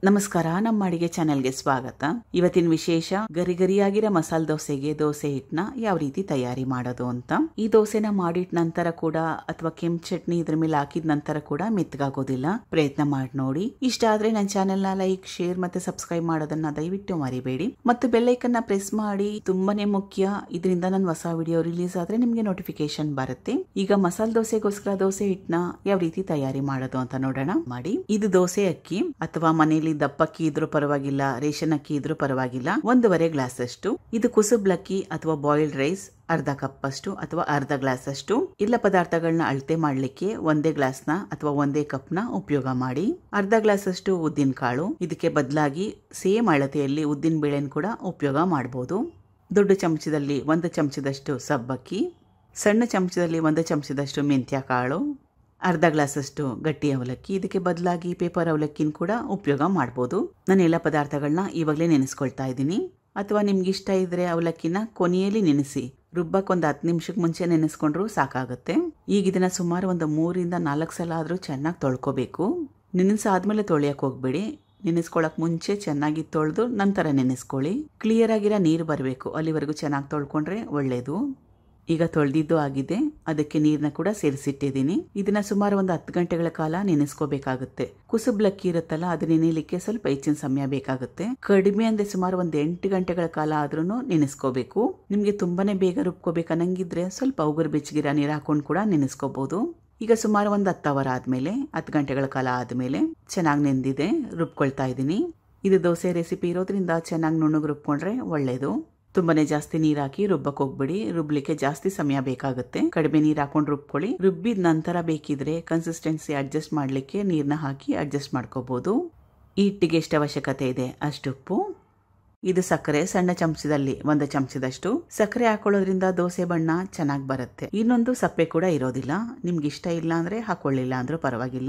ನಮಸ್ಕಾರ ನಮ್ಮ ಅಡಿಗೆ ಚಾನೆಲ್ಗೆ ಸ್ವಾಗತ ಇವತ್ತಿನ ವಿಶೇಷ ಗರಿ ಗರಿಯಾಗಿರೋ ಮಸಾಲೆ ದೋಸೆಗೆ ದೋಸೆ ಹಿಟ್ಟನ್ನ ಯಾವ ರೀತಿ ತಯಾರಿ ಮಾಡೋದು ಅಂತ ಈ ದೋಸೆನ ಮಾಡಿಟ್ಟ ನಂತರ ಕೂಡ ಅಥವಾ ಕೆಂಪು ಚಟ್ನಿ ಇದ್ರ ಮೇಲೆ ಹಾಕಿದ ನಂತರ ಕೂಡ ಮೆತ್ತಗಾಗೋದಿಲ್ಲ ಪ್ರಯತ್ನ ಮಾಡಿ ನೋಡಿ ಇಷ್ಟ ಆದ್ರೆ ನನ್ನ ಚಾನೆಲ್ನ ಲೈಕ್ ಶೇರ್ ಮತ್ತೆ ಸಬ್ಸ್ಕ್ರೈಬ್ ಮಾಡೋದನ್ನ ದಯವಿಟ್ಟು ಮರಿಬೇಡಿ ಮತ್ತು ಬೆಲ್ಲೈಕನ್ನ ಪ್ರೆಸ್ ಮಾಡಿ ತುಂಬಾನೇ ಮುಖ್ಯ ಇದರಿಂದ ನನ್ನ ಹೊಸ ವಿಡಿಯೋ ರಿಲೀಸ್ ಆದ್ರೆ ನಿಮ್ಗೆ ನೋಟಿಫಿಕೇಶನ್ ಬರುತ್ತೆ ಈಗ ಮಸಾಲೆ ದೋಸೆಗೋಸ್ಕರ ದೋಸೆ ಹಿಟ್ಟನ್ನ ಯಾವ ರೀತಿ ತಯಾರಿ ಮಾಡೋದು ಅಂತ ನೋಡೋಣ ಮಾಡಿ ಇದು ದೋಸೆ ಅಕ್ಕಿ ಅಥವಾ ಮನೆಯಲ್ಲಿ ದಪ್ಪಕ್ಕಿ ಇದ್ರೂ ಪರವಾಗಿಲ್ಲ ರೇಷನ್ ಅಕ್ಕಿ ಇದ್ರೂ ಪರವಾಗಿಲ್ಲ ಒಂದೂವರೆ ಗ್ಲಾಸ್ ಅಷ್ಟು ಇದು ಕುಸುಬ್ಲಕ್ಕಿ ಅಥವಾ ಬಾಯ್ಲ್ಡ್ ರೈಸ್ ಅರ್ಧ ಕಪ್ ಅಷ್ಟು ಅಥವಾ ಅರ್ಧ ಗ್ಲಾಸ್ ಅಷ್ಟು ಇಲ್ಲ ಪದಾರ್ಥಗಳನ್ನ ಅಳತೆ ಮಾಡ್ಲಿಕ್ಕೆ ಒಂದೇ ಗ್ಲಾಸ್ನ ಅಥವಾ ಒಂದೇ ಕಪ್ನ ಉಪಯೋಗ ಮಾಡಿ ಅರ್ಧ ಗ್ಲಾಸ್ ಅಷ್ಟು ಉದ್ದಿನ ಕಾಳು ಇದಕ್ಕೆ ಬದಲಾಗಿ ಸೇಮ್ ಅಳತೆಯಲ್ಲಿ ಉದ್ದಿನ ಬೇಳೆನ ಕೂಡ ಉಪಯೋಗ ಮಾಡಬಹುದು ದೊಡ್ಡ ಚಮಚದಲ್ಲಿ ಒಂದು ಚಮಚದಷ್ಟು ಸಬ್ಬಕ್ಕಿ ಸಣ್ಣ ಚಮಚದಲ್ಲಿ ಒಂದು ಚಮಚದಷ್ಟು ಮೆಂತ್ಯ ಕಾಳು ಅರ್ಧ ಗ್ಲಾಸಷ್ಟು ಗಟ್ಟಿ ಅವಲಕ್ಕಿ ಇದಕ್ಕೆ ಬದಲಾಗಿ ಪೇಪರ್ ಅವಲಕ್ಕಿನ ಕೂಡ ಉಪಯೋಗ ಮಾಡ್ಬೋದು ನಾನು ಎಲ್ಲ ಪದಾರ್ಥಗಳನ್ನ ಇವಾಗಲೇ ನೆನೆಸ್ಕೊಳ್ತಾ ಇದ್ದೀನಿ ಅಥವಾ ನಿಮ್ಗೆ ಇಷ್ಟ ಇದ್ರೆ ಅವಲಕ್ಕಿನ ಕೊನೆಯಲ್ಲಿ ನೆನೆಸಿ ರುಬ್ಬಕ್ಕೆ ಒಂದು ಹತ್ತು ನಿಮಿಷಕ್ಕೆ ಮುಂಚೆ ನೆನೆಸ್ಕೊಂಡ್ರು ಸಾಕಾಗುತ್ತೆ ಈಗ ಇದನ್ನ ಸುಮಾರು ಒಂದು ಮೂರಿಂದ ನಾಲ್ಕು ಸಲ ಆದರೂ ಚೆನ್ನಾಗಿ ತೊಳ್ಕೊಬೇಕು ನೆನೆಸಾದ್ಮೇಲೆ ತೊಳೆಯಕ್ಕೆ ಹೋಗ್ಬೇಡಿ ನೆನೆಸ್ಕೊಳಕ್ ಮುಂಚೆ ಚೆನ್ನಾಗಿ ತೊಳೆದು ನಂತರ ನೆನೆಸ್ಕೊಳ್ಳಿ ಕ್ಲಿಯರ್ ಆಗಿರೋ ನೀರು ಬರಬೇಕು ಅಲ್ಲಿವರೆಗೂ ಚೆನ್ನಾಗಿ ತೊಳ್ಕೊಂಡ್ರೆ ಒಳ್ಳೆಯದು ಈಗ ತೊಳೆದಿದ್ದು ಆಗಿದೆ ಅದಕ್ಕೆ ನೀರನ್ನ ಕೂಡ ಸೇರಿಸಿಟ್ಟಿದ್ದೀನಿ ಇದನ್ನ ಸುಮಾರು ಒಂದು ಹತ್ತು ಗಂಟೆಗಳ ಕಾಲ ನೆನೆಸ್ಕೋಬೇಕಾಗುತ್ತೆ ಕುಸುಬ್ಲಕ್ಕಿ ಇರುತ್ತಲ್ಲ ಅದು ನೆನೆಯಲಿಕ್ಕೆ ಸ್ವಲ್ಪ ಹೆಚ್ಚಿನ ಸಮಯ ಬೇಕಾಗುತ್ತೆ ಕಡಿಮೆ ಅಂದ್ರೆ ಸುಮಾರು ಒಂದು ಎಂಟು ಗಂಟೆಗಳ ಕಾಲ ಆದ್ರೂ ನೆನೆಸ್ಕೋಬೇಕು ನಿಮ್ಗೆ ತುಂಬಾನೇ ಬೇಗ ರುಬ್ಕೋಬೇಕು ಅನ್ನಂಗಿದ್ರೆ ಸ್ವಲ್ಪ ಉಗುರು ಬೆಚ್ಚಗಿರ ನೀರು ಹಾಕೊಂಡು ಕೂಡ ನೆನೆಸ್ಕೋಬಹುದು ಈಗ ಸುಮಾರು ಒಂದು ಹತ್ತು ಅವರ್ ಆದ್ಮೇಲೆ ಹತ್ತು ಗಂಟೆಗಳ ಕಾಲ ಆದ್ಮೇಲೆ ಚೆನ್ನಾಗಿ ನೆಂದಿದೆ ರುಬ್ಕೊಳ್ತಾ ಇದ್ದೀನಿ ಇದು ದೋಸೆ ರೆಸಿಪಿ ಇರೋದ್ರಿಂದ ಚೆನ್ನಾಗಿ ನುಣ್ಣಗೆ ರುಬ್ಕೊಂಡ್ರೆ ಒಳ್ಳೇದು ತುಂಬಾನೇ ಜಾಸ್ತಿ ನೀರ್ ಹಾಕಿ ರುಬ್ಬಕ್ ಹೋಗ್ಬಿಡಿ ರುಬ್ಲಿಕ್ಕೆ ಜಾಸ್ತಿ ಸಮಯ ಬೇಕಾಗುತ್ತೆ ಕಡಿಮೆ ನೀರ್ ಹಾಕೊಂಡು ರುಬ್ಕೊಳ್ಳಿ ರುಬ್ಬಿದ ನಂತರ ಬೇಕಿದ್ರೆ ಕನ್ಸಿಸ್ಟೆನ್ಸಿ ಅಡ್ಜಸ್ಟ್ ಮಾಡ್ಲಿಕ್ಕೆ ನೀರ್ನ ಹಾಕಿ ಅಡ್ಜಸ್ಟ್ ಮಾಡ್ಕೋಬಹುದು ಈ ಹಿಟ್ಟಿಗೆ ಎಷ್ಟು ಅವಶ್ಯಕತೆ ಇದೆ ಅಷ್ಟುಪ್ಪು ಇದು ಸಕ್ಕರೆ ಸಣ್ಣ ಚಮಚದಲ್ಲಿ ಒಂದು ಚಮಚದಷ್ಟು ಸಕ್ಕರೆ ಹಾಕೊಳ್ಳೋದ್ರಿಂದ ದೋಸೆ ಬಣ್ಣ ಚೆನ್ನಾಗಿ ಬರುತ್ತೆ ಇನ್ನೊಂದು ಸಪ್ಪೆ ಕೂಡ ಇರೋದಿಲ್ಲ ನಿಮ್ಗೆ ಇಷ್ಟ ಇಲ್ಲ ಅಂದ್ರೆ ಹಾಕೊಳ್ಳಿಲ್ಲ ಅಂದ್ರೂ ಪರವಾಗಿಲ್ಲ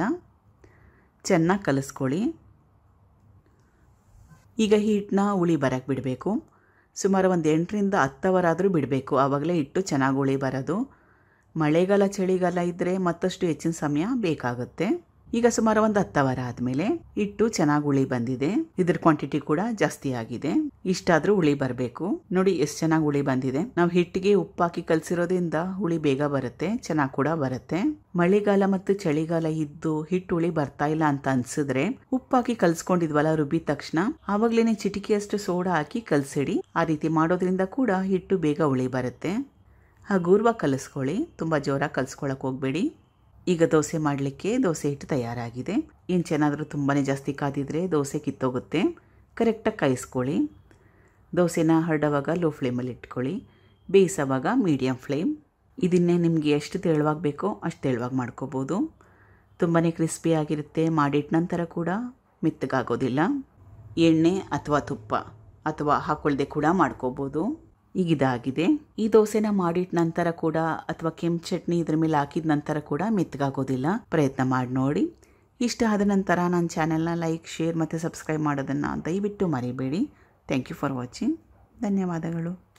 ಚೆನ್ನಾಗಿ ಕಲಿಸ್ಕೊಳ್ಳಿ ಈಗ ಹಿಟ್ಟನ್ನ ಉಳಿ ಬರಕ್ಕೆ ಬಿಡಬೇಕು ಸುಮಾರು ಒಂದು ಎಂಟರಿಂದ ಹತ್ತು ಅವರ್ ಆದರೂ ಬಿಡಬೇಕು ಆವಾಗಲೇ ಹಿಟ್ಟು ಚೆನ್ನಾಗಿ ಉಳಿ ಬರೋದು ಮಳೆಗಾಲ ಚಳಿಗಾಲ ಇದ್ದರೆ ಮತ್ತಷ್ಟು ಹೆಚ್ಚಿನ ಸಮಯ ಬೇಕಾಗುತ್ತೆ ಈಗ ಸುಮಾರು ಒಂದು ಹತ್ತು ಅವರ್ ಆದಮೇಲೆ ಹಿಟ್ಟು ಚೆನ್ನಾಗಿ ಉಳಿ ಬಂದಿದೆ ಇದ್ರ ಕ್ವಾಂಟಿಟಿ ಕೂಡ ಜಾಸ್ತಿ ಆಗಿದೆ ಇಷ್ಟಾದರೂ ಹುಳಿ ಬರಬೇಕು ನೋಡಿ ಎಷ್ಟು ಚೆನ್ನಾಗಿ ಹುಳಿ ಬಂದಿದೆ ನಾವು ಹಿಟ್ಟಿಗೆ ಉಪ್ಪು ಹಾಕಿ ಕಲಸಿರೋದ್ರಿಂದ ಹುಳಿ ಬೇಗ ಬರುತ್ತೆ ಚೆನ್ನಾಗಿ ಕೂಡ ಬರುತ್ತೆ ಮಳೆಗಾಲ ಮತ್ತು ಚಳಿಗಾಲ ಇದ್ದು ಹಿಟ್ಟು ಹುಳಿ ಬರ್ತಾ ಇಲ್ಲ ಅಂತ ಅನ್ಸಿದ್ರೆ ಉಪ್ಪು ಹಾಕಿ ಕಲ್ಸ್ಕೊಂಡಿದ್ವಲ್ಲ ರುಬ್ಬಿದ ತಕ್ಷಣ ಆವಾಗ್ಲೇನೆ ಚಿಟಿಕೆಯಷ್ಟು ಸೋಡಾ ಹಾಕಿ ಕಲ್ಸಿಡಿ ಆ ರೀತಿ ಮಾಡೋದ್ರಿಂದ ಕೂಡ ಹಿಟ್ಟು ಬೇಗ ಹುಳಿ ಬರುತ್ತೆ ಹಗೂರ್ವಾಗಿ ಕಲಿಸ್ಕೊಳ್ಳಿ ತುಂಬ ಜೋರಾಗಿ ಕಲ್ಸ್ಕೊಳಕ್ ಹೋಗ್ಬೇಡಿ ಈಗ ದೋಸೆ ಮಾಡಲಿಕ್ಕೆ ದೋಸೆ ಹಿಟ್ಟು ತಯಾರಾಗಿದೆ ಇಂಚೇನಾದರೂ ತುಂಬಾ ಜಾಸ್ತಿ ಕಾದಿದ್ರೆ ದೋಸೆ ಕಿತ್ತೋಗುತ್ತೆ ಕರೆಕ್ಟಾಗಿ ಕಾಯಿಸ್ಕೊಳ್ಳಿ ದೋಸೆನ ಹರಡುವಾಗ ಲೋ ಫ್ಲೇಮಲ್ಲಿ ಇಟ್ಕೊಳ್ಳಿ ಬೇಯಿಸೋವಾಗ ಮೀಡಿಯಮ್ ಫ್ಲೇಮ್ ಇದನ್ನೇ ನಿಮಗೆ ಎಷ್ಟು ತೆಳುವಾಗಿ ಬೇಕೋ ಅಷ್ಟು ತೆಳುವಾಗಿ ಮಾಡ್ಕೋಬೋದು ತುಂಬಾ ಕ್ರಿಸ್ಪಿಯಾಗಿರುತ್ತೆ ಮಾಡಿಟ್ಟ ನಂತರ ಕೂಡ ಮೆತ್ತಗಾಗೋದಿಲ್ಲ ಎಣ್ಣೆ ಅಥವಾ ತುಪ್ಪ ಅಥವಾ ಹಾಕೊಳ್ದೆ ಕೂಡ ಮಾಡ್ಕೋಬೋದು ಈಗ ಇದಾಗಿದೆ ಈ ದೋಸೆನ ಮಾಡಿಟ್ಟ ನಂತರ ಕೂಡ ಅಥವಾ ಕೆಂಪು ಚಟ್ನಿ ಇದ್ರ ಮೇಲೆ ಹಾಕಿದ ನಂತರ ಕೂಡ ಮೆತ್ತಗಾಗೋದಿಲ್ಲ ಪ್ರಯತ್ನ ಮಾಡಿ ನೋಡಿ ಇಷ್ಟ ಆದ ನಂತರ ನನ್ನ ಚಾನೆಲ್ನ ಲೈಕ್ ಶೇರ್ ಮತ್ತು ಸಬ್ಸ್ಕ್ರೈಬ್ ಮಾಡೋದನ್ನು ದಯವಿಟ್ಟು ಮರಿಬೇಡಿ ಥ್ಯಾಂಕ್ ಯು ಫಾರ್ ವಾಚಿಂಗ್ ಧನ್ಯವಾದಗಳು